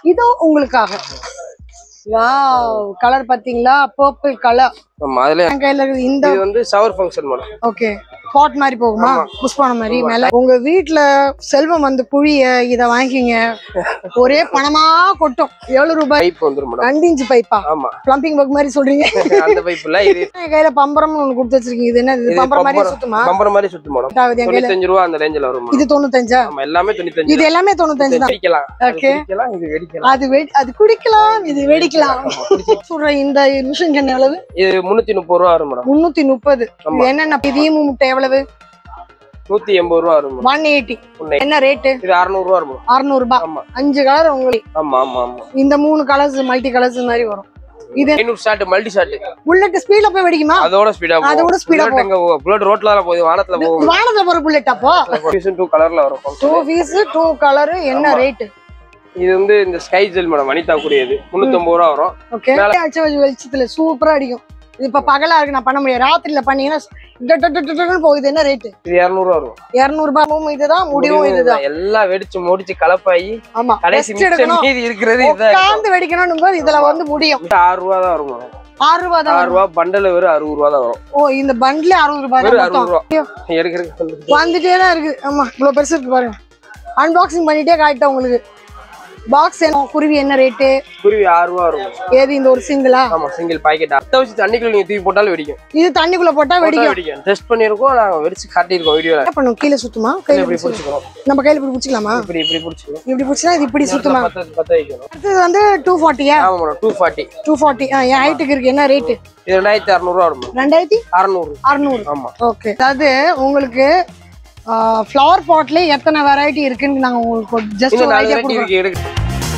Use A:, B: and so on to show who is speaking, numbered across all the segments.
A: இதோ உங்களுக்காக wow colour பாத்தீங்களா பர்பிள் கலர்
B: ஆமா அதுல
A: என் கையில இருக்குது இந்த
B: இது வந்து shower function madam
A: okay pot மாதிரி போகுமா புஷ்பானம் மாதிரி மேல உங்க வீட்ல செல்வம் வந்து குழிய இத வாங்கிக்கிங்க ஒரே பணமா கொட்டும் எவ்வளவு ரூபாய்
B: பைப் வந்துரும் மேடம்
A: ரெண்டு இன்ச்சு பைப்பா
B: ஆமா
A: பிளம்பிங் ஒர்க் மாதிரி சொல்றீங்க
B: அந்த பைப் இல்ல இது
A: என் கையில பம்பரம்னு ஒண்ணு கொடுத்து வச்சிருக்கீங்க இது என்ன இது
B: இது
A: பம்பரம் மாதிரியே
B: பம்பரம்.
A: சுத்துமா
B: பம்பரம் மாதிரி சுத்து மேடம்
A: ஆகுது என் கையில
B: தொண்ணூத்தஞ்சு ரூபா அந்த ரேஞ்சில் வரும் மேடம்
A: இது தொண்ணூத்தஞ்சா
B: ஆமா எல்லாமே தொண்ணூத்தஞ்சு
A: இது எல்லாமே தொண்ணூத்தஞ்சு தான்
B: வெடிக்கலாம்
A: Okay.
B: வெடிக்கலாம் இது வெடிக்கலாம்
A: அது வெடி அது குடிக்கலாம் இது வெடிக்கலாம் சொல்ற இந்த மிஷின் என்ன எவ்வளவு
B: இது முன்னூத்தி முப்பது ரூபா வரும் மேடம்
A: முன்னூத்தி முப்பது
B: ஆமா.
A: இது என்னென்ன இதீமு முட்டை எவ்வளவு
B: நூத்தி எண்பது ரூபா வரும் மேடம்
A: ஒன் எயிட்டி
B: ஒண்ணு.
A: என்ன ரேட்டு
B: இது அறுநூறு ரூபா வரும்
A: அறுநூறு ரூபாய்
B: ஆமா
A: அஞ்சு கலர் உங்களுக்கு
B: ஆமா ஆமா ஆமா
A: இந்த மூணு கலர்ஸ் மல்டி கலர்ஸ் மாதிரி வரும் இது
B: ஐநூறு ஷாட் மல்டி ஷாட்
A: புல்லட் ஸ்பீட்ல போய் வெடிக்குமா
B: அதோட ஸ்பீடா
A: அதோட speed ஆ
B: புல்லட் எங்க புல்லட் ரோட்ல தான் போகுது வானத்துல போகும்
A: வானத்துல போற புல்லட் அப்போ
B: டூ கலர்ல வரும்
A: டூ பீஸ் டூ கலர் என்ன ரேட்டு
B: இது வந்து இந்த ஸ்கை ஜெல் மேடம் வனிதா கூடியது முன்னூத்தம்பது ரூபா வரும்
A: ஓகே அடிச்ச வச்சு வெளிச்சத்துல சூப்பரா அடிக்கும் இது இப்ப பகலா இருக்கு நான் பண்ண முடியாது ராத்திரில பண்ணீங்கன்னா ட- ட- ட- ட- டன்னு போகுது என்ன ரேட்டு
B: இது இருநூறு ரூபா வரும்
A: இருநூறு ரூபாயும் இதுதான் முடிவும் இதுதான்
B: எல்லாம் வெடிச்சு முடிச்சு கலப்பாயி
A: ஆமா
B: கடைசி
A: ரெஸ்ட்
B: மிச்சம்
A: எடுக்கணும்
B: மீதி இருக்கிறது இதுதான் இருக்கும்.
A: உட்கார்ந்து வெடிக்கணும் போது இதுல வந்து முடியும்
B: இது ஆறு ரூபா தான் வரும் மேடம்
A: ஆறு ரூபாய் தான்
B: ஆறு
A: வரும்.
B: ரூபா பண்டல் வெறும் அறுபது ரூபா தான் வரும்
A: ஓ இந்த பண்ட்ல அறுபது ரூபாய்
B: வெறும்
A: தான்
B: அறுபது
A: மொத்தம்
B: ரூபா எடுக்கிறதுக்கு
A: வந்துட்டே தான் இருக்கு ஆமா இவ்வளவு பெருசு இருக்கு பாருங்க அன்பாக்சிங் பண்ணிட்டே காட்டிட்டேன் உங்களுக்கு பாக்ஸ் என்ன குருவி என்ன ரேட்டு
B: குருவி ஆறு ரூபா வரும்
A: ஏது இந்த ஒரு சிங்கிளா
B: ஆமா சிங்கிள் பாக்கெட் அத்தை வச்சு தண்ணிக்குள்ள நீங்க தூக்கி போட்டாலும் வெடிக்கும்
A: இது தண்ணிக்குள்ள போட்டா
B: போட்டா
A: வெடிக்கும்
B: வெடிக்கும் டெஸ்ட் பண்ணிருக்கோம் நாங்க வெடிச்சு காட்டியிருக்கோம் வீடியோல
A: என்ன பண்ணும் கீழே சுத்துமா கையில
B: இப்படி
A: பிடிச்சு
B: பிடிச்சிக்கிறோம்
A: நம்ம கையில இப்படி பிடிச்சிக்கலாமா
B: இப்படி இப்படி பிடிச்சிக்கிறோம்
A: இப்படி பிடிச்சா இது இப்படி சுத்துமா
B: பத்த பத்த வைக்கணும்
A: அடுத்தது வந்து டூ ஃபார்ட்டியா
B: ஆமா madam two forty
A: two forty என் ஹைட்டுக்கு இருக்கு என்ன ரேட்டு
B: இது ரெண்டாயிரத்தி அறுநூறுவா வரும் மேடம்
A: ரெண்டாயிரத்தி
B: அறுநூறு
A: அறுநூறு
B: ஆமா
A: ஓகே அதாவது உங்களுக்கு ஃப்ளவர் பாட்ல எத்தனை வெரைட்டி இருக்குன்னு நாங்க உங்களுக்கு ஜஸ்ட்
B: இன்னும்
A: ஒரு
B: நாலு
A: ஐடியா
B: வெரைட்டி
A: கொடுக்குறோம்
B: இருக்கு எடுக்க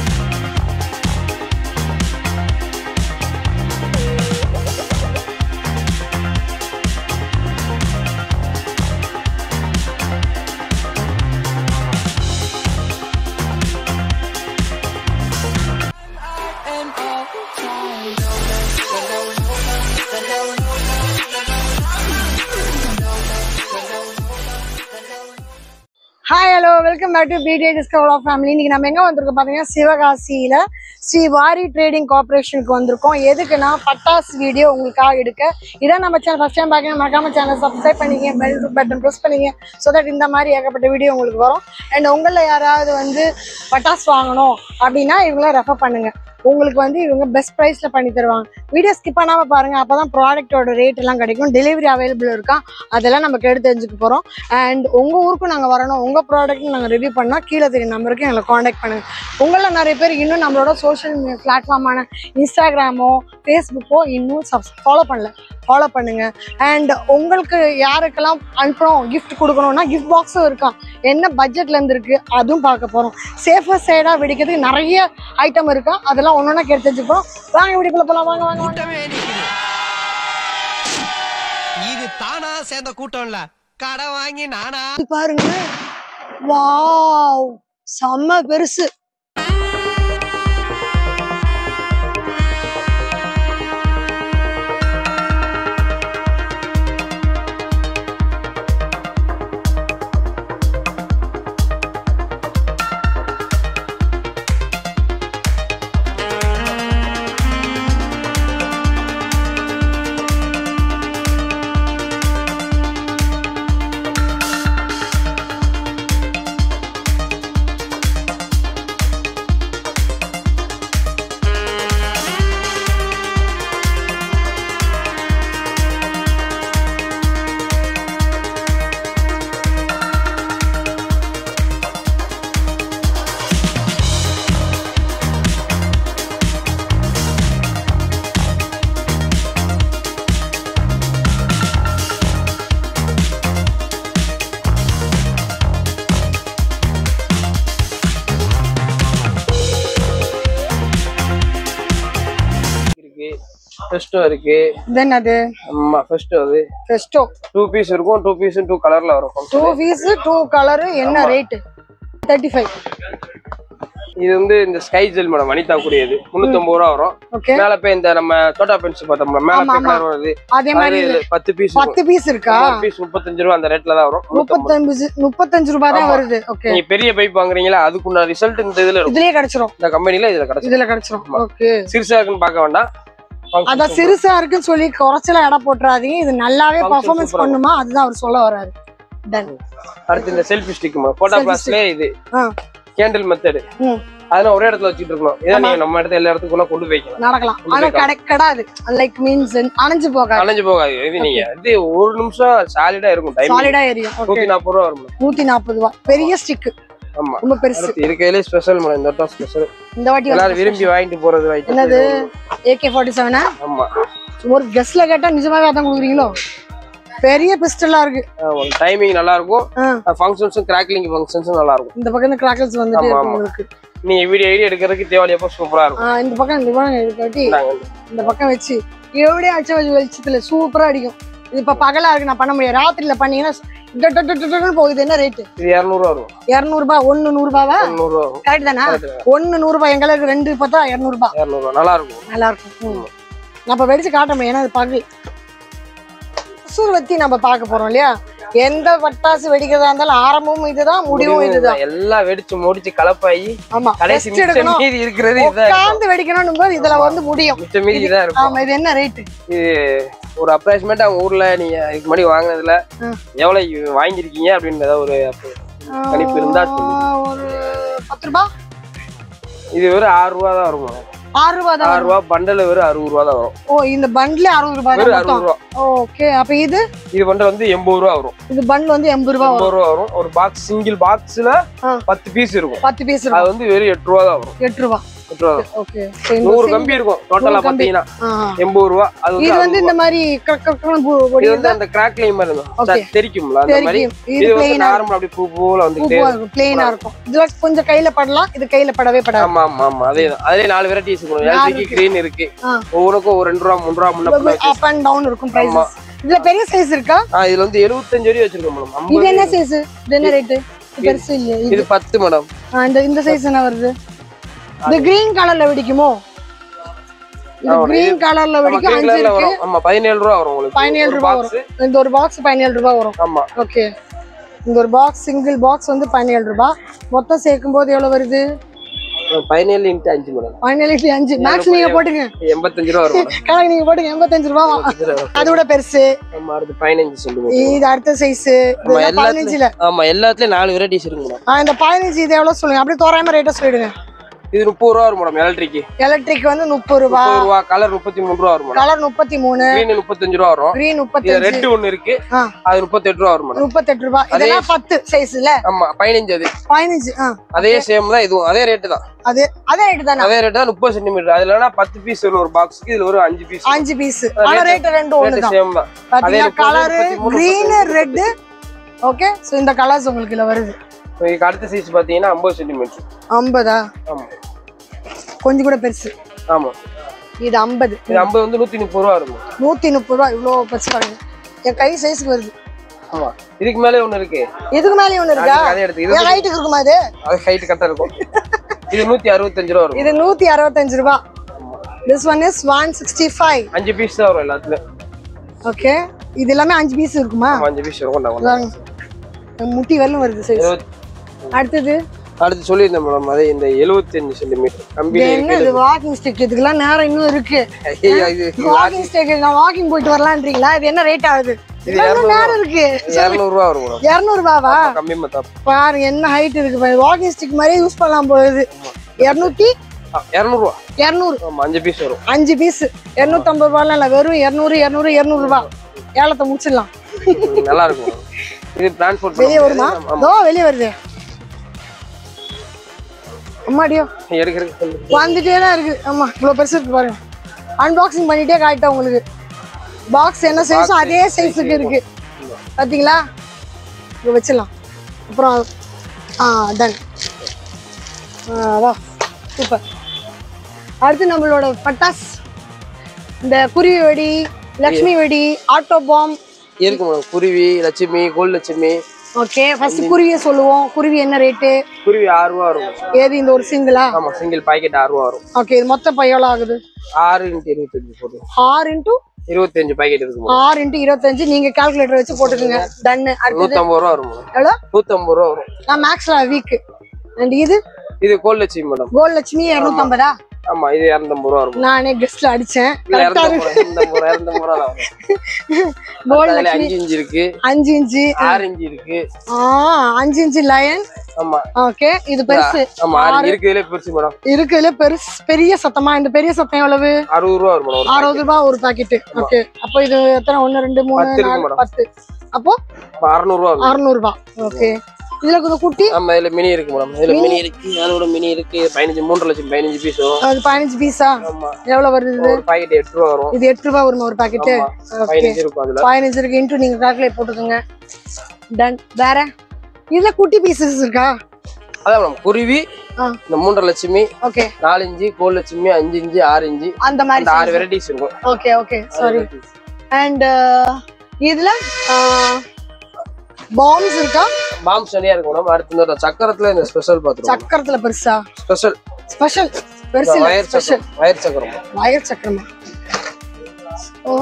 A: hi hello welcome back to PDI discover of family இன்னைக்கு நம்ம எங்க வந்திருக்கோம் பாத்தீங்கன்னா சிவகாசியில ஸ்ரீ வாரி ட்ரேடிங் கார்பரேஷனுக்கு வந்திருக்கோம் எதுக்குன்னா பட்டாஸ் வீடியோ உங்களுக்காக எடுக்க இதான் நம்ம சேனல் ஃபர்ஸ்ட் டைம் பார்க்கணும் மறக்காம சேனல் சப்ஸ்கிரைப் பண்ணிங்க பெல் பட்டன் ப்ரெஸ் பண்ணிங்க ஸோ தட் இந்த மாதிரி ஏகப்பட்ட வீடியோ உங்களுக்கு வரும் அண்ட் உங்களில் யாராவது வந்து பட்டாஸ் வாங்கணும் அப்படின்னா இவங்கள ரெஃபர் பண்ணுங்க உங்களுக்கு வந்து இவங்க பெஸ்ட் ப்ரைஸில் பண்ணி தருவாங்க வீடியோ ஸ்கிப் பண்ணாமல் பாருங்கள் அப்போ தான் ப்ராடக்ட்டோட ரேட் எல்லாம் கிடைக்கும் டெலிவரி அவைலபிள் இருக்கா அதெல்லாம் நம்ம கேட்டு தெரிஞ்சுக்க போகிறோம் அண்ட் உங்கள் ஊருக்கும் நாங்கள் வரணும் உங்கள் ப்ராடக்ட் நாங்கள் ரிவ்யூ பண்ணால் கீழே தெரியும் நம்பருக்கு எங்களை காண்டாக்ட் பண்ணுங்கள் உங்களில் நிறைய பேர் இன்னும் நம்மளோட சோஷியல் பிளாட்ஃபார்மான இன்ஸ்டாகிராமோ ஃபேஸ்புக்கோ இன்னும் சப்ஸ் ஃபாலோ பண்ணல ஃபாலோ பண்ணுங்கள் அண்ட் உங்களுக்கு யாருக்கெல்லாம் அனுப்புகிறோம் gift கொடுக்கணும்னா கிஃப்ட் பாக்ஸும் இருக்கான் என்ன பட்ஜெட்லேருந்து இருக்குது அதுவும் பார்க்க போகிறோம் சேஃபர் சைடாக வெடிக்கிறதுக்கு நிறைய ஐட்டம் இருக்கா அதெல்லாம் ஒன்று ஒன்றா கேட்டு தெரிஞ்சுப்போம் வாங்க வீட்டுக்குள்ளே போகலாம் வாங்க வாங்க வாங்க
C: கூட்டமே நிக்குது இது தானா சேர்ந்த கூட்டம் இல்ல கடை வாங்கி நானா
A: இது பாருங்க வாவ் செம்ம பெருசு
B: இருக்கு ஃபெஸ்டோ இருக்கு
A: தென் அது
B: ஆமா ஃபெஸ்டோ அது
A: ஃபெஸ்டோ
B: டூ பீஸ் இருக்கும் டூ பீஸ் டூ கலர்ல வரும்
A: டூ பீஸ் டூ கலரு என்ன ரேட்டு தேர்ட்டி ஃபைவ்
B: இது வந்து இந்த ஸ்கை ஜெல் மேடம் வனிதா கூடியது முன்னூத்தம்பது ரூபா வரும்
A: ஓகே
B: மேல போய் இந்த நம்ம சோட்டா பென்சில் பார்த்தோம்ல மேல
A: ஆமா,
B: போய்
A: ஆமா.
B: கலர் வருது
A: அதே மாதிரி
B: அது
A: இது
B: பத்து பீஸ்
A: பத்து பீஸ் இருக்கா
B: பீஸ் முப்பத்தஞ்சு ரூபா அந்த ரேட்ல தான் வரும் முன்னூத்தம்பது.
A: முப்பத்தஞ்சு முப்பத்தஞ்சு ரூபாய் தான்
B: ஆமா.
A: வருது ஓகே
B: நீங்க பெரிய பைப் வாங்குறீங்களா அதுக்குள்ள ரிசல்ட் இந்த இதுல இருக்கும்
A: இதுலயே கிடைச்சிரும்
B: இந்த கம்பெனில இதுல கிடைக்கும்
A: இதுல கிடைச்சிரும்
B: ஆமா.
A: ஓகே
B: சிறுசா இருக்குன்னு பார்க்க வேண்டாம் Function
A: அதான்
B: super.
A: சிறுசா இருக்குன்னு சொல்லி குறைச்சல எடை போட்டுறாதீங்க இது நல்லாவே
B: Function
A: பர்ஃபார்மன்ஸ்
B: super ஆ
A: பண்ணுமா அதுதான் அவர் சொல்ல வராரு டன்
B: அடுத்து இந்த செல்ஃபி ஸ்டிக் போட்டோ
A: Selfie
B: பிளாஸ்ட்லயே இது
A: ஆ.
B: கேண்டில் மெத்தட்
A: ம்.
B: அதெல்லாம் ஒரே இடத்துல வச்சுட்டு இருக்கணும் இதை
A: ஆமா.
B: நீங்க நம்ம இடத்துல எல்லா இடத்துக்குள்ள கொண்டு போய்க்கலாம்
A: நடக்கலாம்
B: உள்ள
A: ஆனா
B: போய்
A: கடை கெடாது லைக் மீன்ஸ் அணைஞ்சு போகாது
B: அலைஞ்சு போகாது இது நீங்க இது ஒரு நிமிஷம் சாலிடா இருக்கும் டைம்
A: சாலிடா எரியும் ஓகே
B: நூத்தி நாற்பது ரூபா வரும்
A: நூத்தி நாற்பது ரூபா பெரிய ஸ்டிக்
B: ஆமா
A: ரொம்ப பெருசு
B: அடுத்து இருக்கையிலே ஸ்பெஷல் மேடம் இந்த வட்டம் ஸ்பெஷல்
A: இந்த வாட்டி
B: எல்லாரும் விரும்பி வாங்கிட்டு போறது வாங்கிட்டு
A: என்னது ஏகே ஃபார்ட்டி செவனா
B: ஆமா
A: ஒரு கெஸ்ட்ல கேட்டா நிஜமாவே அதான் கொடுக்குறீங்களோ பெரிய பிஸ்டலா இருக்கு
B: டைமிங் நல்லா இருக்கும்
A: ஆ.
B: ஃபங்க்ஷன்ஸும் கிராக்லிங் ஃபங்க்ஷன்ஸும் நல்லா இருக்கும்
A: இந்த பக்கம் இந்த கிராக்கர்ஸ் வந்துட்டு
B: ஆமா,
A: இருக்கு
B: ஆமா.
A: உங்களுக்கு
B: நீங்க வீடியோ ஐடி எடுக்கிறதுக்கு தேவையான அப்போ சூப்பரா இருக்கும்
A: ஆ, இந்த பக்கம் இந்த பக்கம் இருக்காட்டி
B: நாங்க
A: இந்த பக்கம் வச்சு எப்படியே அடிச்ச வச்சு வெளிச்சத்துல சூப்பரா அடிக்கும் இது இப்ப பகலா இருக்கு நான் பண்ண முடியாது ராத்திரில பண்ணீங்கன்னா ட- ட- ட- ட- டன்னு போகுது என்ன ரேட்டு
B: இது இரநூறுவா வரும்
A: இரநூறுபா ஒன்னு நூறுபாவா
B: முந்நூறுவா வரும்
A: கரெக்ட் தானா ஒன்னு நூறுபா எங்களுக்கு ரெண்டு பார்த்தா இரநூறுபா
B: இரநூறுவா நல்லா இருக்கும்
A: நல்லா இருக்கும் ம். நான் இப்ப வெடிச்சு காட்ட முடியும் ஏன்னா அது பகல் சூர்வத்தி நம்ம பார்க்க போறோம் இல்லையா எந்த பட்டாசு வெடிக்கிறதா இருந்தாலும் ஆரம்பமும் இதுதான் முடிவும் இதுதான்
B: எல்லாம் வெடிச்சு முடிச்சு கலப்பாயி
A: ஆமா
B: கடைசி
A: ரெஸ்ட் எடுக்கணும்
B: மிச்சம் மீதி இருக்கிறது இதான் இருக்கும்.
A: உட்கார்ந்து வெடிக்கணும் போது இதுல வந்து முடியும்
B: மிச்சம் மீதி இதான் இருக்கும்
A: ஆமா இது என்ன ரேட்டு
B: இது ஒரு அப்ராக்சிமேட் அவங்க ஊர்ல நீங்க இதுக்கு முன்னாடி வாங்கினதுல
A: ஆ.
B: எவ்வளவு வாங்கியிருக்கீங்க அப்படின்றத ஒரு கணிப்பு இருந்தா சொல்லுங்க.
A: ஒரு பத்து ரூபா
B: இது வெறும் ஆறு ரூபா தான் வரும்
A: ஆறு ரூபா தான்
B: ஆறு ரூபா பண்டல் வெறும் அறுபது ரூபா தான் வரும்
A: ஓ இந்த பண்ட்ல அறுபது ரூபாய்
B: வெறும்
A: தான்
B: அறுபது
A: மொத்தம்
B: ரூபா
A: ஓகே அப்ப இது
B: இது பண்டல் வந்து எண்பது ரூபா வரும்
A: இது பண்ட்ல வந்து எண்பது ரூபா வரும்
B: எண்பது ரூபா வரும் ஒரு பாக்ஸ் சிங்கிள் பாக்ஸ்ல
A: ஆ.
B: பத்து பீஸ் இருக்கும்
A: பத்து பீஸ்
B: அது
A: இருக்கும்
B: வந்து வெறும் எட்டு ரூபா தான் வரும்
A: எட்டு ரூபா
B: எட்டு ரூபா தான்.
A: ஓகே
B: நூறு கம்பி இருக்கும் டோட்டலா
A: நூறு கம்பி.
B: பாத்தீங்கன்னா எண்பது ரூபா அது வந்து
A: இது
B: அறுபது
A: வந்து
B: ரூபா.
A: இந்த மாதிரி கக் கக்னு பு-
B: இது
A: பொடி
B: வந்து அந்த கிராக் லைன் மாதிரி இருக்கும்
A: Okay.
B: ச- தெரிக்கும்ல அந்த மாதிரி
A: தெரியும் இது
B: இது வந்து
A: பிளெயினா
B: நார்மல் அப்படி பூ பூல வந்துட்டே
A: இருக்கும் பிளெயினா இருக்கும் இதுல கொஞ்சம் கையில படலாம் இது கையில படவே படாது
B: ஆமா ஆமா ஆமா அதே தான் அதுலயே நாலு வெரைட்டிஸ் இருக்கும்
A: நாலு
B: எல்ஜிக்கு கிரீன் இருக்கு
A: ஆ.
B: ஒவ்வொன்றுக்கும் ஒரு ரெண்டு ரூபா மூணு ரூபா முன்ன பின்ன வச்சு.
A: அப் அண்ட் டவுன் இருக்கும் பிரைசஸ் இதுல பெரிய சைஸ் இருக்கா
B: ஆ இதுல வந்து எழுபத்தஞ்சு வரையும் வச்சிருக்கோம் மேடம்
A: இது
B: ஐம்பது
A: என்ன சைஸ் இது என்ன ரேட்டு பெருசு இல்லையா இது
B: இது பத்து மேடம்
A: ஆ, இந்த இந்த சைஸ் என்ன வருது இது கிரீன் கலர்ல வெடிக்குமோ இது
B: ஆமா,
A: கிரீன் கலர்ல
B: நம்ம
A: வெடிக்கும்
B: green
A: அஞ்சு
B: colourல
A: இருக்கு
B: வரும் ஆமா பதினேழு ரூபா வரும் உங்களுக்கு
A: பதினேழு
B: ஒரு
A: ரூபா
B: box.
A: வரும் இந்த ஒரு பாக்ஸ் பதினேழு ரூபா வரும்
B: ஆமா
A: ஓகே இந்த ஒரு பாக்ஸ் சிங்கிள் பாக்ஸ் வந்து பதினேழு ரூபா மொத்தம் சேர்க்கும் போது எவ்வளவு வருது
B: பதினேழு இன்ட்டு அஞ்சு மேடம்
A: பதினேழு அஞ்சு மேக்ஸ் நீங்க போட்டுங்க
B: எண்பத்தஞ்சு ரூபா வரும் மேடம்
A: கணக்கு நீங்க போட்டுங்க எண்பத்தஞ்சு ரூபா அதோட பெருசு
B: ஆமா அடுத்து பதினஞ்சு சென்டிமீட்டர்
A: இது அடுத்த சைஸ்
B: ஆமா
A: பதினஞ்சுல
B: எல்லாத்துலயும் ஆமா எல்லாத்துலயும் நாலு வெரைட்டிஸ் இருக்கு மேடம்
A: ஆ, இந்த பதினஞ்சு இது எவ்வளவு சொல்லுங்க அப்படியே தோராயமா ரேட்டா சொல்லிடுங்க
B: இது முப்பது ரூபா வரும் மேடம் எலக்ட்ரிக்
A: எலக்ட்ரிக் வந்து முப்பது ரூபா
B: முப்பது ரூபா கலர் முப்பத்தி மூணு ரூபா வரும் மேடம்
A: கலர் முப்பத்தி மூணு
B: கிரீன் முப்பத்தஞ்சு ரூபா வரும்
A: கிரீன்
B: இது
A: முப்பத்தஞ்சு
B: ரெட் ஒண்ணு இருக்கு
A: ஆ.
B: அது முப்பத்தெட்டு ரூபா வரும் மேடம்
A: முப்பத்தெட்டு ரூபா இதெல்லாம் பத்து சைஸ்ல
B: ஆமா பதினஞ்சு அது
A: பதினஞ்சு ஆ
B: அதே சேம் தான் இதுவும் அதே ரேட்டு தான்
A: அது அதே ரேட்டு தானே
B: அதே ரேட்டு தான் முப்பது சென்டிமீட்டர் அதுல வேணா பத்து பீஸ் வரும் ஒரு பாக்ஸ்க்கு இதுல ஒரு அஞ்சு பீஸ்
A: அஞ்சு பீஸ் ஆனா ரேட் ரெண்டு ஒண்ணு
B: ரேட்டு
A: தான்
B: சேம் தான்
A: பாத்தீங்கன்னா
B: முப்பது,
A: கலரு
B: முப்பத்தி மூணு,
A: கிரீன் ரெட் ஓகே சோ இந்த கலர்ஸ் உங்களுக்கு இதுல வருது
B: இதுக்கு அடுத்த சைஸ் பாத்தீங்கன்னா ஐம்பது சென்டிமீட்டர்
A: ஐம்பதா
B: ஆமா
A: கொஞ்சம் கூட பெருசு
B: ஆமா
A: இது ஐம்பது
B: இது ஐம்பது வந்து நூத்தி முப்பது ரூபா இருக்கும்
A: நூத்தி முப்பது ரூபா இவ்வளோ பெருசு பாருங்க என் கை சைஸ்க்கு வருது
B: ஆமா இதுக்கு மேலே ஒண்ணு இருக்கு
A: இதுக்கு மேலே ஒண்ணு இருக்கா
B: அதே எடுத்து இது
A: என் ஹைட்டுக்கு இருக்குமா அது
B: அது ஹைட் கரெக்டா இருக்கும் இது நூத்தி அறுபத்தஞ்சு ரூபா வரும்
A: இது நூத்தி அறுபத்தஞ்சு ரூபா this one is one sixty five
B: அஞ்சு பீஸ் தான் வரும் எல்லாத்துலயும்
A: ஓகே இது எல்லாமே அஞ்சு பீஸ் இருக்குமா
B: ஆமா, அஞ்சு பீஸ் வரும் கொண்டாங்க
A: பாருங்க. என் முட்டி வரலும் வருது சைஸ் அடுத்தது
B: அடுத்து சொல்லியிருந்தேன் மேடம் அதே இந்த எழுபத்தஞ்சு சென்டிமீட்டர்
A: இது
B: கம்பியில
A: என்ன இது வாக்கிங் ஸ்டிக் இதுக்கெல்லாம் நேரம் இன்னும் இருக்கு
B: ஐயோ, இது
A: வாக்கிங் ஸ்டிக் நான் வாக்கிங் போயிட்டு வரலான்றீங்களா இது என்ன ரேட் ஆகுது
B: இது
A: இன்னும் நேரம் இருக்கு
B: இரநூறு ரூபா வரும் மேடம்
A: இருநூறு ரூபாவா
B: கம்மி மத்தா
A: பாரு என்ன ஹைட் இருக்கு பாரு வாக்கிங் ஸ்டிக் மாதிரியே யூஸ் பண்ணலாம் போகுது இருநூத்தி
B: இரநூறுவா
A: இருநூறு
B: ஆமா அஞ்சு பீஸ் வரும்
A: அஞ்சு பீஸ் இருநூத்தம்பது ரூபாய்லாம் இல்லை வெறும் இருநூறு இருநூறு இருநூறு ரூபா ஏலத்தை முடிச்சிடலாம்
B: ம், நல்லா இருக்கும் madam. இது டிரான்ஸ்போர்ட்
A: வெளியே வருமா இதோ வெளியே வருது அம்மாடியோ
B: எடுக்கிறதுக்கு
A: வந்துட்டே தான் இருக்கு ஆமா இவ்வளவு பெருசு இருக்கு பாருங்க அன்பாக்சிங் பண்ணிட்டே காட்டேன் உங்களுக்கு பாக்ஸ் என்ன சைஸோ அதே சைஸுக்கு இருக்கு பாத்தீங்களா இங்க வச்சிடலாம் அப்புறம் ஆ டன் வா சூப்பர் அடுத்து நம்மளோட பட்டாஸ் இந்த குருவி வெடி லக்ஷ்மி வெடி ஆட்டோ பாம்
B: இருக்கு மேடம் குருவி Lakshmi gold Lakshmi
A: okay first குருவியை சொல்லுவோம் குருவி என்ன ரேட்டு
B: குருவி ஆறு ரூபா வரும்
A: ஏது இந்த ஒரு சிங்கிளா
B: ஆமா சிங்கிள் பாக்கெட் ஆறு ரூபா வரும்
A: ஓகே இது மொத்த பை எவ்வளோ ஆகுது
B: ஆறு இன்ட்டு இருபத்தஞ்சு போட்டு
A: ஆறு இன்ட்டு
B: இருபத்தஞ்சு பாக்கெட் இருக்கும்
A: ஆறு இன்ட்டு இருபத்தஞ்சு நீங்க கால்குலேட்டர் வச்சு போட்டுக்கோங்க டன்னு அடுத்தது
B: நூத்தம்பது ரூபா வரும் மேடம்
A: எவ்வளோ
B: நூத்தம்பது ரூபா வரும்
A: நான் மேக்ஸ்ல வீக் அண்ட் இது
B: இது கோல்லட்சுமி மேடம்
A: கோல்ட் லட்சுமி இரநூத்தம்பதா
B: ஆமா இது இரநூத்தம்பது ரூபா வரும்
A: நானே கெஸ்ட்ல அடிச்சேன்
B: இல்ல
A: கரெக்டா
B: இரநூத்தம்பது ரூபா இரநூத்தம்பது ரூபா தான் வரும்
A: கோல்ட்
B: அதுல
A: லட்சுமி
B: அஞ்சு இன்ச்சு இருக்கு
A: அஞ்சு இன்ச்சு
B: ஆறு இன்ச்சு இருக்கு
A: ஆ அஞ்சு இன்ச்சு லயன்
B: ஆமா
A: ஓகே இது பெருசு
B: ஆமா ஆறு இருக்குதுல பெருசு மேடம்
A: இருக்குதுல பெருசு பெரிய சத்தமா இந்த பெரிய சத்தம் எவ்வளவு
B: அறுபது ரூபா வரும் மேடம்
A: அறுபது ரூபாய் ஒரு பாக்கெட் ஓகே அப்போ இது எத்தனை ஒன்னு ரெண்டு மூணு
B: பத்து இருக்கு
A: நாலு
B: மேடம்.
A: பத்து அப்போ
B: அறுநூறு ரூபா வரும்
A: அறுநூறு ரூபாய் ஓகே இதுல கொஞ்சம் குட்டி
B: ஆமா இதுல மினி இருக்கு மேடம் இதுல மினி இருக்கு அதோட மினி இருக்கு இது பதினஞ்சு மூன்று லட்சம் பதினஞ்சு பீஸ் வரும்
A: அது பதினஞ்சு பீஸா
B: ஆமா
A: எவ்வளவு வருது இது
B: ஒரு பாக்கெட் எட்டு ரூபா வரும்
A: இது எட்டு ரூபாய் வருமா ஒரு பாக்கெட்
B: ஆமா பதினஞ்சு இருக்கும் அதுல
A: பதினஞ்சு இருக்கு இன்ட்டு நீங்க கால்குலேட் போட்டுக்கோங்க டன் வேற இதுல குட்டி பீசஸ் இருக்கா
B: அதான் மேடம் குருவி
A: ஆ.
B: இந்த மூன்றரை லட்சுமி
A: ஓகே
B: நாலு இஞ்சி கோல் லட்சுமி அஞ்சு இஞ்சி ஆறு இஞ்சி
A: அந்த மாதிரி
B: அந்த ஆறு வெரைட்டிஸ் இருக்கும்
A: ஓகே ஓகே சாரி அண்ட் இதுல பாம்ஸ் இருக்கா
B: பாம்ஸ் நிறையா இருக்கும் மேடம் அடுத்து இந்த சக்கரத்துல இந்த ஸ்பெஷல் பாத்துருவோம்
A: சக்கரத்துல பெருசா
B: ஸ்பெஷல்
A: ஸ்பெஷல் பெருசு இல்ல
B: வயர்
A: ஸ்பெஷல்
B: சக்கரம் வயர் சக்கரம்
A: வயர் சக்கரமா ஓ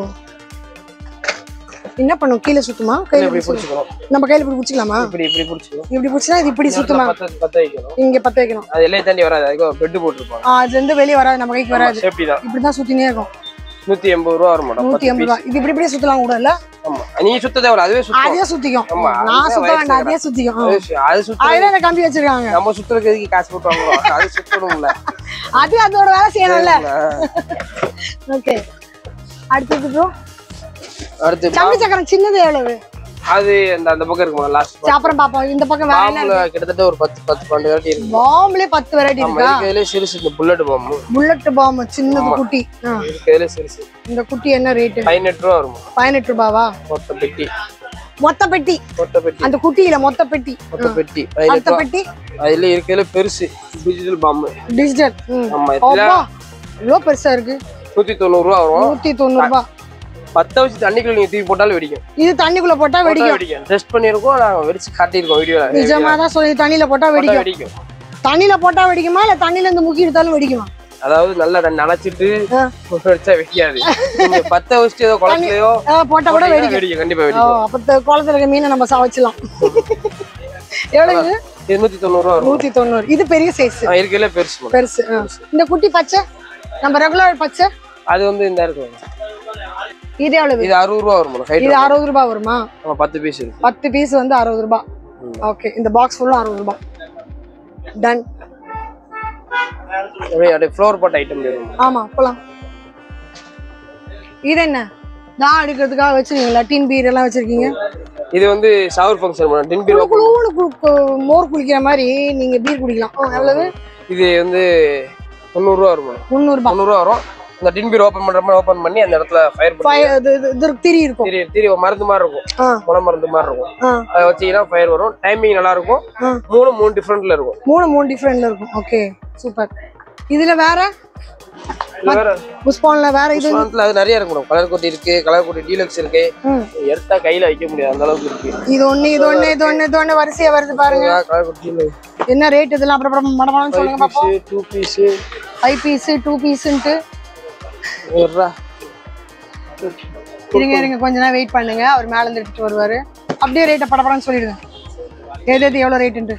A: என்ன பண்ணும் கீழே சுத்துமா கையில
B: இப்படி
A: பிடிச்சு
B: பிடிச்சிக்கணும்
A: நம்ம கையில இப்படி பிடிச்சிக்கலாமா
B: இப்படி இப்படி பிடிச்சிக்கணும்
A: இப்படி பிடிச்சினா இது இப்படி சுத்துமா
B: பத்த பத்த வைக்கணும்
A: இங்க பத்த வைக்கணும்
B: அது எல்லையை தாண்டி வராது அதுக்கு பெட் போட்டிருப்பாங்க
A: ஆ, அது வந்து வெளியே வராது நம்ம கைக்கு வராது
B: சேஃப்டி தான்
A: இப்படிதான் சுத்தினே இருக்கும்
B: நூத்தி எண்பது ரூபா வரும் மேடம்
A: நூத்தி எண்பது ரூபா இது இப்படி இப்படியே சுத்தலாம் கூட இல்ல
B: ஆமா நீ சுத்த தேவை அதுவே சுத்தம்
A: அதே சுத்திக்கும்
B: ஆமா,
A: நான்
B: அதுதான்
A: சுத்த
B: வயர்
A: வேண்டாம் அதே
B: சக்கரம்.
A: சுத்திக்கும் ஆ.
B: அது சு- அது சுத்த
A: அதுல இந்த கம்பி வச்சிருக்காங்க
B: நம்ம சுத்துறதுக்கு எதுக்கு காசு போட்டு வாங்குறோம் அது சுத்தணும்ல
A: அது அதோட வேலை செய்யணும்ல ஓகே அடுத்தது ப்ரோ
B: அடுத்து
A: சம்பி சக்கரம் சின்னது எவ்வளவு
B: அது அந்த அந்த பக்கம் இருக்குமா லாஸ்ட்
A: சரி, அப்புறம் பாப்போம் இந்த பக்கம் வேற என்ன
B: பாம்புல கிட்டத்தட்ட ஒரு பத்து பத்து பன்னெண்டு வெரைட்டி இருக்கு
A: பாம்ப்லயே பத்து வெரைட்டி
B: ஆமா
A: இருக்கா
B: இருக்கிறதுலே சிறுசு இந்த புல்லட் பாம்பு
A: புல்லட் பாம் சின்னது குட்டி ஆ.
B: இருக்கிறதுலே சிறுசு
A: இந்த குட்டி என்ன ரேட்டு
B: பதினெட்டு ரூபா வரும்
A: பதினெட்டு ரூபாவா
B: மொத்த பெட்டி
A: மொத்த பெட்டி
B: மொத்த பெட்டி
A: அந்த குட்டியில மொத்த பெட்டி
B: மொத்த பெட்டி பதினெட்டு
A: அடுத்த
B: ரூபா
A: பெட்டி
B: அதுல இருக்கிறதுல பெருசு டிஜிட்டல் பாம்பு
A: டிஜிட்டல்
B: ஆமா இதுல
A: அப்பா இவ்வளோ பெருசா இருக்கு
B: நூத்தி தொண்ணூறு ரூபா வரும்
A: நூத்தி தொண்ணூறு ரூபாய்
B: பத்த வச்சு தண்ணிக்குள்ள நீங்க தூக்கி போட்டாலும் வெடிக்கும்
A: இது தண்ணிக்குள்ள போட்டா
B: போட்டா
A: வெடிக்கும்
B: வெடிக்கும் டெஸ்ட் பண்ணிருக்கோம் நாங்க வெடிச்சு காட்டியிருக்கோம் வீடியோல
A: நிஜமா தான் சொல்லி தண்ணியில போட்டா வெடிக்கும்
B: வெடிக்கும்
A: தண்ணியில போட்டா வெடிக்குமா இல்ல தண்ணில இருந்து முக்கி எடுத்தாலும் வெடிக்குமா
B: அதாவது நல்லா ந- நனைச்சிட்டு
A: ஆ.
B: வெடிச்சா வெடிக்காது நீங்க பத்த வச்சுட்டு ஏதோ குளத்துலயோ
A: ஆ, போட்டா கூட
B: போட்டீங்கன்னா
A: வெடிக்கும்
B: வெடிக்கும் கண்டிப்பா
A: ஓ
B: வெடிக்கும்
A: அப்ப த- குளத்துல இருக்க மீனை நம்ம சாவச்சிடலாம் எவ்வளவு இது?
B: இது நூத்தி தொண்ணூறு ரூபா வரும்
A: நூத்தி தொண்ணூறு இது பெரிய சைஸ்
B: ஆ, இருக்கிறதுல பெருசு madam.
A: பெருசு ஆ. இந்த குட்டி பச்சை நம்ம ரெகுலர் பச்சை
B: அது வந்து இந்த இருக்கும்
A: இது எவ்வளவு
B: இது அறுபது ரூபா வரும் ஹைட்
A: இது அறுபது ரூபாய் வருமா
B: ஆமா பத்து பீஸ் இருக்கு
A: பத்து பீஸ் வந்து அறுபது ரூபாய் ஓகே இந்த பாக்ஸ் ஃபுல்லும் அறுபது ரூபாய் டன்
B: அப்படியே அப்படியே ஃப்ளோர் போட்ட ஐட்டம் வரும்
A: ஆமா போலாம் இது என்ன தான் எடுக்கிறதுக்காக வச்சிருக்கீங்களா டீன் பீர் எல்லாம் வச்சிருக்கீங்க
B: இது வந்து shower function madam tin beer
A: குளு குளுன்னு கு- கு- மோர் குளிக்கிற மாதிரி நீங்க பீர் குடிக்கலாம் ஓ, எவ்வளவு
B: இது வந்து முந்நூறுரூவா வரும் மேடம்
A: முந்நூறு ரூபாய்
B: முந்நூறுரூவா வரும் இந்த டின் பீர் ஓப்பன் பண்ற மாதிரி ஓப்பன் பண்ணி அந்த இடத்துல ஃபயர் பண்ணி
A: ஃபை- இது இது- இது திரி இருக்கும்
B: திரி திரி ஒரு மருந்து மாதிரி இருக்கும்
A: ஆ
B: முளை மருந்து மாதிரி இருக்கும்
A: ஆ
B: அதை வச்சீங்கன்னா ஃபயர் வரும் டைமிங் நல்லா இருக்கும்
A: ஆ.
B: மூணு மூணு டிஃப்ரெண்ட்ல இருக்கும்
A: மூணு மூணு டிஃப்ரெண்ட்ல இருக்கும் ஓகே சூப்பர் இதுல வேற
B: இது வேற
A: புஷ்பான்ல வேற இது
B: புஷ்பானத்துல அது நிறைய இருக்கு மேடம் கலர் கொட்டி இருக்கு கலர் கொட்டி டீலக்ஸ் இருக்கு
A: ம்.
B: எடுத்தா கையில வைக்க முடியாது அந்த அளவுக்கு இருக்கு
A: இது ஒண்ணு இது ஒண்ணு இது ஒண்ணு இது ஒண்ணு வரிசையா வருது பாருங்க
B: கலர் கொட்டி
A: என்ன ரேட் இதெல்லாம் அப்புறம் அப்புறம் மடமான்னு சொல்லுங்க பாப்போம்
B: two piece
A: five piece two பீஸ்ன்ட்டு இருங்க இருங்க கொஞ்ச நேரம் வெயிட் பண்ணுங்க அவர் மேல இருந்து எடுத்துட்டு வருவாரு அப்படியே ரேட்டை படப்படன்னு சொல்லிடுங்க எது எது எவ்வளோ ரேட்டுன்ட்டு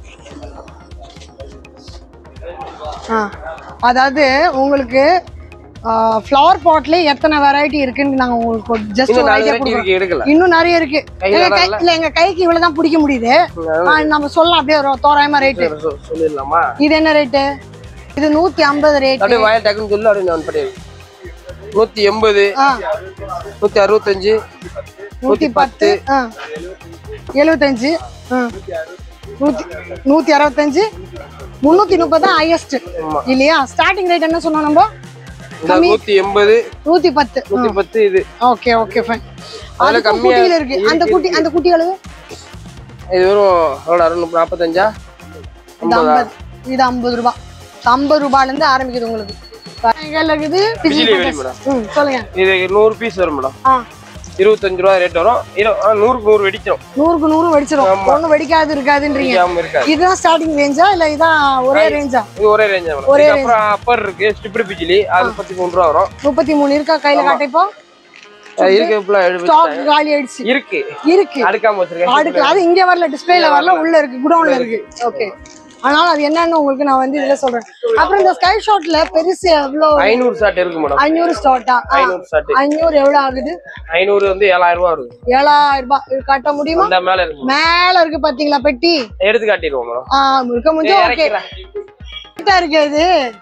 A: ஆ அதாவது உங்களுக்கு ஃப்ளவர் பாட்ல எத்தனை வெரைட்டி இருக்குன்னு நாங்க உங்களுக்கு ஜஸ்ட்
B: இன்னும்
A: ஒரு
B: நாலு
A: ஐடியா
B: வெரைட்டி
A: கொடுக்குறோம்
B: இருக்கு எடுக்கல
A: இன்னும் நிறைய இருக்கு
B: கையில
A: எங்க கை
B: இல்ல?
A: இல்ல எங்க கைக்கு இவ்வளவுதான் பிடிக்க முடியுது ஆ, நம்ம சொல்லலாம் அப்படியே ஒரு தோராயமா ரேட்டு
B: சொ- சொல்லிடலாமா
A: இது என்ன ரேட்டு இது நூத்தி ஐம்பது ரேட்
B: அப்படியே வாயில் டக்குன்னு சொல்லு அப்படியே நான் பண்ணி நூத்தி எண்பது
A: ஆ
B: நூத்தி அறுபத்தஞ்சு
A: நூத்தி பத்து ஆ எழுபத்தஞ்சு ஆ நூத்தி நூத்தி அறுபத்தஞ்சு முன்னூத்தி முப்பது தான் ஹையஸ்ட்
B: ஆமா.
A: இல்லையா ஸ்டார்டிங் ரேட் என்ன சொன்னோம் நம்ம
B: இந்த நூத்தி எண்பது
A: நூத்தி பத்து
B: நூத்தி பத்து இது
A: ஓகே ஓகே ஃபைன்
B: அதுல
A: அதுக்கு
B: கம்மியா
A: குட்டியில இருக்கு அந்த குட்டி அந்த குட்டி அளவு
B: இது வெறும் எவ்வளோ அறுநூறு நாற்பத்தஞ்சா
A: இது ஐம்பது இது ஐம்பது ரூபாய் ஐம்பது ரூபாயில இருந்து ஆரம்பிக்குது உங்களுக்கு கையில இருக்குது
B: பிஜிலி
A: பிஜிலி
B: வெடி மேடம்
A: ம் சொல்லுங்க
B: இது நூறு பீஸ் வரும் மேடம்
A: ஆ
B: இருபத்தஞ்சு ரூபா ரேட் வரும் இரு- ஆ, நூறுக்கு நூறு வெடிச்சிடும்
A: நூறுக்கு நூறு வெடிச்சிடும்
B: ஆமா.
A: ஒண்ணும் வெடிக்காது இருக்காதுன்றீங்க
B: வெடிக்காம இருக்காது
A: இதுதான் ஸ்டார்டிங் ரேஞ்சா இல்ல இதான் ஒரே ரேஞ்சா
B: இது ஒரே ரேஞ்ச் தான்
A: ஒரே
B: மேடம் அப்புறம் அப்பர் இருக்கு ஸ்டிப்டு பிஜிலி அது முப்பத்தி மூணு ரூபா வரும்
A: முப்பத்தி மூணு இருக்கா கையில காட்டிப்போ
B: அது இருக்கு ஃபுல்லா எடுத்து
A: ஸ்டாக் காலி ஆயிடுச்சு
B: இருக்கு
A: இருக்கு
B: அடுக்காம வச்சிருக்கேன்
A: அடுக்கு அது இங்க வரல டிஸ்பிளேல வரல உள்ள இருக்கு குடோன்ல இருக்கு ஓகே அதனால அது என்னன்னு உங்களுக்கு நான் வந்து இதுல சொல்றேன் அப்புறம் இந்த ஸ்கை ஷாட்ல பெருசு எவ்வளவு
B: ஐநூறு ஷாட் இருக்கு மேடம்
A: ஐநூறு ஸ்டார்ட்டா
B: ஐநூறு ஷாட்
A: ஐநூறு எவ்வளவு ஆகுது
B: ஐநூறு வந்து ஏழாயிரம் ரூபா வருது
A: ஏழாயிரம் ரூபாய் இது காட்ட முடியுமா
B: அந்த மேல இருக்கு
A: மேல இருக்கு பாத்தீங்களா பெட்டி
B: எடுத்து காட்டிடுவோம் மேடம்
A: ஆ இருக்க முடியும் ஓகே
B: இறக்கிறேன்
A: இருக்கு அது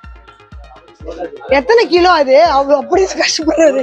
A: எத்தனை கிலோ அது அவ அப்படி கஷ்டப்படுறது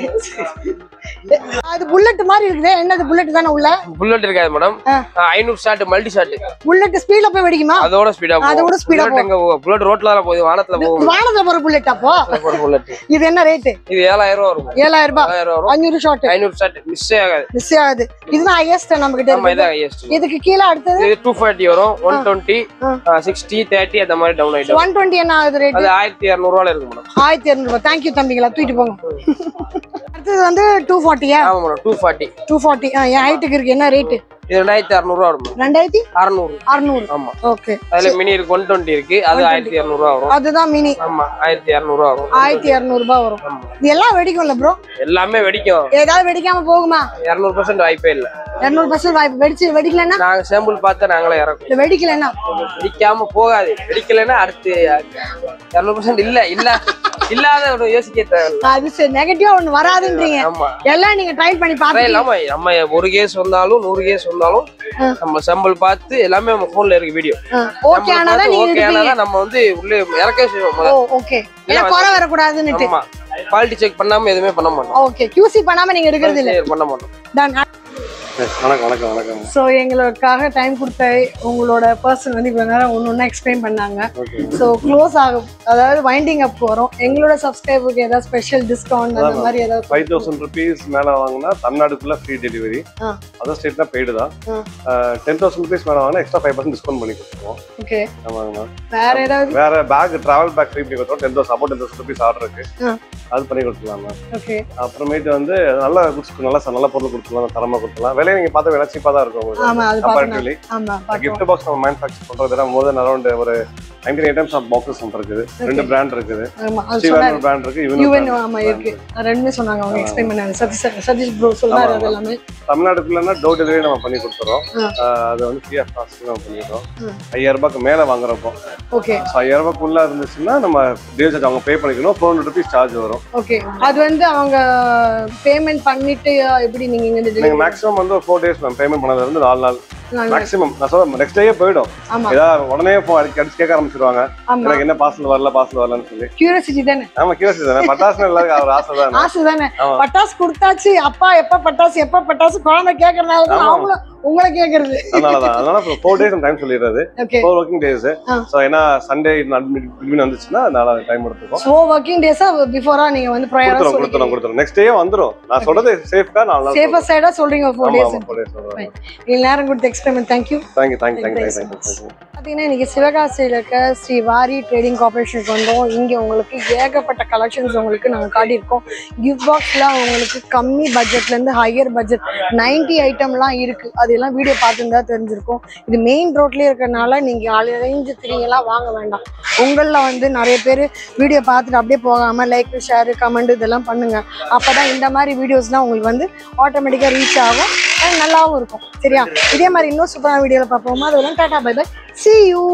A: அது புல்லட் மாதிரி இருக்குதே என்னது புல்லட் தானே உள்ள
B: புல்லட் இருக்காது மேடம்
A: ஆ.
B: ஐநூறு ஷாட் மல்டி ஷாட்
A: புல்லட் ஸ்பீட்ல போய் வெடிக்குமா
B: அதோட ஸ்பீடா
A: அதோட speed ஆ
B: புல்லட் எங்க புல்லட் ரோட்ல தான் போகுது வானத்துல போகும்
A: வானத்துல போற புல்லட் அப்போ
B: புல்லட்
A: இது என்ன ரேட்டு
B: இது ஏழாயிரம் ரூபா வரும்
A: ஏழாயிரம் ரூபாய்
B: ஏழாயிரம் ரூபா வரும்
A: அஞ்சூறு ஷாட்
B: ஐநூறு ஷாட் மிஸ் ஆகாது
A: மிஸ் ஆகுது இதுதான் ஹையஸ்ட் நம்ம கிட்ட
B: ஆமா
A: இருக்கு
B: இதான் ஹையஸ்ட்
A: இதுக்கு கீழே அடுத்தது
B: இது டூ ஃபார்ட்டி வரும் ஒன் டுவெண்ட்டி சிக்ஸ்டி தேர்ட்டி அந்த மாதிரி டவுன் ஆயிடும்
A: ஒன் டுவெண்ட்டி என்ன ஆகுது ரேட்
B: அது ஆயிரத்தி இரநூறுவால இருக்கு மேடம்
A: ஆயிரத்தி இரநூறுபா தேங்க்யூ தம்பிங்களா தூக்கிட்டு போங்க அடுத்தது வந்து டூ ஃபார்ட்டியா
B: ஆமா madam two forty
A: two forty என் ஹைட்டுக்கு இருக்கு என்ன ரேட்டு
B: இது ரெண்டாயிரத்தி அறநூறுவா வரும் மேடம்
A: ரெண்டாயிரத்தி
B: அறநூறு
A: அறுநூறு
B: ஆமா
A: ஓகே
B: அதுல மினி இருக்கு ஒன் டுவெண்ட்டி இருக்கு அது ஆயிரத்தி இரநூறுவா வரும்
A: அதுதான் மினி
B: ஆமா ஆயிரத்தி இரநூறுவா வரும்
A: ஆயிரத்தி இரநூறுபா வரும் இது எல்லாம் வெடிக்கும்ல ப்ரோ
B: எல்லாமே வெடிக்கும்
A: ஏதாவது வெடிக்காம போகுமா
B: இரநூறு பர்சன்ட் வாய்ப்பே இல்ல
A: இரநூறு பர்சன்ட் வாய்ப்பு வெடிச்சு வெடிக்கலன்னா
B: நாங்க சாம்பிள் பார்த்து நாங்களே இறக்கும்
A: இல்ல வெடிக்கலன்னா
B: வெடிக்காம போகாது வெடிக்கலைன்னா அடுத்து இரநூறு பர்சன்ட் இல்ல இல்ல இல்லாத ஒரு யோசிக்க தேவையில்ல
A: அது சரி நெகட்டிவா ஒண்ணு வராதுன்றீங்க
B: ஆமா
A: எல்லாம் நீங்க ட்ரை பண்ணி
B: அதே
A: பாருங்க
B: இல்லாம நம்ம ஒரு கேஸ் வந்தாலும் நூறு கேஸ் வந்தாலும் நம்ம சாம்பிள் பார்த்து எல்லாமே நம்ம போன்ல இருக்கு வீடியோ
A: ஓகே ஆனாதான் நீங்க
B: ஓகே
A: எடுப்பீங்க
B: ஆனாதான் நம்ம வந்து உள்ளே இறக்க செய்வோம்
A: ஓ
B: முதல்ல.
A: ஓகே ஏன்னா குறை வரக்கூடாதுன்னுட்டு
B: ஆமா குவாலிட்டி செக் பண்ணாம எதுவுமே பண்ண மாட்டோம்
A: ஓகே QC பண்ணாம நீங்க எடுக்கிறது இல்ல
B: பண்ண மாட்டோம்
A: டன்
D: வணக்கம் வணக்கம் வணக்கம்
A: ஸோ எங்களுக்காக டைம் கொடுத்த உங்களோட பர்சன் வந்து இவ்வளோ நேரம் ஒன்று ஒன்றா எக்ஸ்பிளைன் பண்ணாங்க ஸோ க்ளோஸ் ஆகும் அதாவது வைண்டிங் அப் வரும் எங்களோட சப்ஸ்கிரைபருக்கு ஏதாவது ஸ்பெஷல் டிஸ்கவுண்ட் அந்த மாதிரி ஏதாவது
D: ஃபைவ் தௌசண்ட் ருபீஸ் மேலே வாங்கினா தமிழ்நாடுக்குள்ள ஃப்ரீ டெலிவரி
A: ஆ.
D: அதர் ஸ்டேட்னா பெய்டு தான்
A: ஆ.
D: டென் தௌசண்ட் ருபீஸ் மேலே வாங்கினா எக்ஸ்ட்ரா ஃபைவ் பர்சன்ட் டிஸ்கவுண்ட் பண்ணி கொடுத்துருவோம்
A: ஓகே
D: ஆமாங்கண்ணா
A: வேற ஏதாவது
D: வேற பேக் டிராவல் பேக் ஃப்ரீ பண்ணி கொடுத்துருவோம் ten thousand about ten thousand rupees order இருக்கு
A: ஆ.
D: அது பண்ணி கொடுத்துலாம்ண்ணா
A: ஓகே
D: அப்புறமேட்டு வந்து நல்ல குட்ஸ் நல்ல நல்ல பொருள் கொடுத்துலாம் தரமா கொடுத்துலாம் விலையை நீங்க பார்த்தா விலை சீப்பாக தான் இருக்கும் உங்களுக்கு
A: ஆமா அது பார்க்கணும்
D: கம்பேரிட்டிவ்லி
A: ஆமா பார்க்கணும்
D: கிஃப்ட் பாக்ஸ் நம்ம மேனுஃபேக்சர் பண்றது மோர் தென் அரௌண்ட் ஒரு நைன்டீன் ஐட்டம்ஸ் ஆஃப் பாக்ஸஸ் இருக்குது ரெண்டு பிராண்ட் இருக்குது
A: ஆமா அது
D: ஸ்ரீவான்
A: சொன்னாரு
D: பிராண்ட் இருக்கு
A: யூஎன்
D: இவன்
A: ஆமா இருக்கு அது ரெண்டுமே சொன்னாங்க அவங்க எக்ஸ்பிளைன் பண்ணாங்க சதீஷ் சதீஷ் ப்ரோ சொன்னாரு அது எல்லாமே
D: தமிழ்நாடுக்குள்ளனா டோர் டெலிவரி நம்ம பண்ணி கொடுத்துறோம்
A: ஆ.
D: ஆஹ் அது வந்து ஃப்ரீ ஆஃப் காஸ்ட் நம்ம பண்ணிடுறோம்
A: ம்.
D: ஐயாயிரம் ரூபாய்க்கு மேல வாங்குறப்போ
A: ஓகே
D: ஸோ ஐயாயிரம் ரூபாய்க்குள்ள இருந்துச்சுன்னா நம்ம டே சார்ஜ் அவங்க பே பண்ணிக்கணும் ஃபோர் ஹண்ட்ரட் ருபீஸ் சார்ஜ் வரும்
A: ஓகே அது வந்து அவங்க பேமெண்ட் பண்ணிட்டு எப்படி நீங்க இங்க இருந்து
D: நீங்க
A: delivery-
D: மேக்ஸிமம் வந்து ஒரு ஃபோர் டேஸ் மேம் பேமெண்ட் பண்ணதுல இருந்து நாலு நாள்
A: நாங்க-
D: மேக்ஸிமம் நான் சொல்ல நெக்ஸ்ட் டேயே போயிடும்
A: ஆமா
D: ஏதாவது உடனே ஃபோன் அடிச்சு அடிச்சு கேட்க ஆரம்பிச்சிருவாங்க
A: ஆமா
D: எனக்கு என்ன பார்சல் வரல பார்சல் வரலன்னு சொல்லி
A: கியூரியாசிட்டி தானே
D: ஆமா கியூரியாசிட்டி தானே பட்டாசு எல்லாருக்கும் ஒரு ஆசை தானே
A: ஆசை தானே
D: ஆமா.
A: பட்டாசு கொடுத்தாச்சு அப்பா எப்ப பட்டாசு எப்ப பட்டாசு குழந்தை கேக்குறதுனால தான்
D: ஆமா.
A: அவங்களும் உங்களை கேக்குறது
D: அதனாலதான் அதனால ஃபோர் டேஸ் டைம் சொல்லிடுறது
A: ஓகே
D: ஃபோர் ஒர்க்கிங் டேஸ்
A: ஆ.
D: ஸோ ஏன்னா சண்டே பிட்வீன் வந்துச்சுன்னா அதனால டைம் எடுத்துக்கும்
A: சோ ஒர்க்கிங் டேஸா பிஃபோரா நீங்க வந்து ப்ரையரா
D: கொடுத்துரும் கொடுத்துரும்
A: சொல்லுங்க
D: கொடுத்துரும் நெக்ஸ்ட் டே வந்துரும் நான் சொல்றது சேஃப்கா நாலு நாள்
A: சேஃபர் சைடா சொல்றீங்க ஃபோர்
D: ஆமா
A: டேஸ்
D: ஆமா ஃபோர் டேஸ் சொல்றேன்
A: இவ்வளவு நேரம் கொடுத்த experiment thank you
D: thank you thank you thank you
A: Thank you so
D: thank you thank you
A: பார்த்தீங்கன்னா இன்னைக்கு சிவகாசியில் இருக்க ஸ்ரீ வாரி ட்ரேடிங் கார்பரேஷனுக்கு வந்தோம் இங்கே உங்களுக்கு ஏகப்பட்ட கலெக்ஷன்ஸ் உங்களுக்கு நாங்கள் காட்டியிருக்கோம் கிஃப்ட் பாக்ஸ்லாம் உங்களுக்கு கம்மி பட்ஜெட்லேருந்து ஹையர் பட்ஜெட் 90 ஐட்டம்லாம் இருக்குது அதெல்லாம் வீடியோ பார்த்துருந்தா தெரிஞ்சிருக்கும் இது மெயின் ரோட்லேயே இருக்கிறனால நீங்கள் அலைஞ்சு திரிங்கெல்லாம் வாங்க வேண்டாம் உங்களில் வந்து நிறைய பேர் வீடியோ பார்த்துட்டு அப்படியே போகாமல் லைக் ஷேர் கமெண்ட் இதெல்லாம் பண்ணுங்கள் அப்போ தான் இந்த மாதிரி வீடியோஸ்லாம் உங்களுக்கு வந்து ஆட்டோமேட்டிக்காக ரீச் ஆகும் and நல்லாவும் இருக்கும் சரியா இதே மாதிரி இன்னும் சூப்பரான வீடியோவில் பார்ப்போமா அதெல்லாம் tata bye bye see you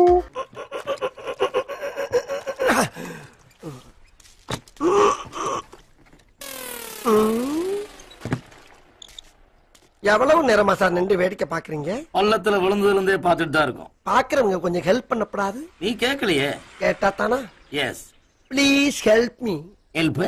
C: எவ்வளவு நேரமா சார் நின்று வேடிக்கை பாக்குறீங்க
E: பள்ளத்துல விழுந்ததுல இருந்தே பார்த்துட்டு தான் இருக்கோம்
C: பாக்குறவங்க கொஞ்சம் ஹெல்ப் பண்ணப்படாது
E: நீ கேட்கலையே
C: கேட்டா தானா
E: yes
C: please help me
E: help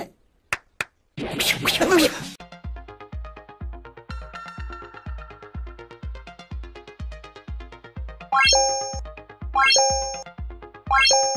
F: Bye.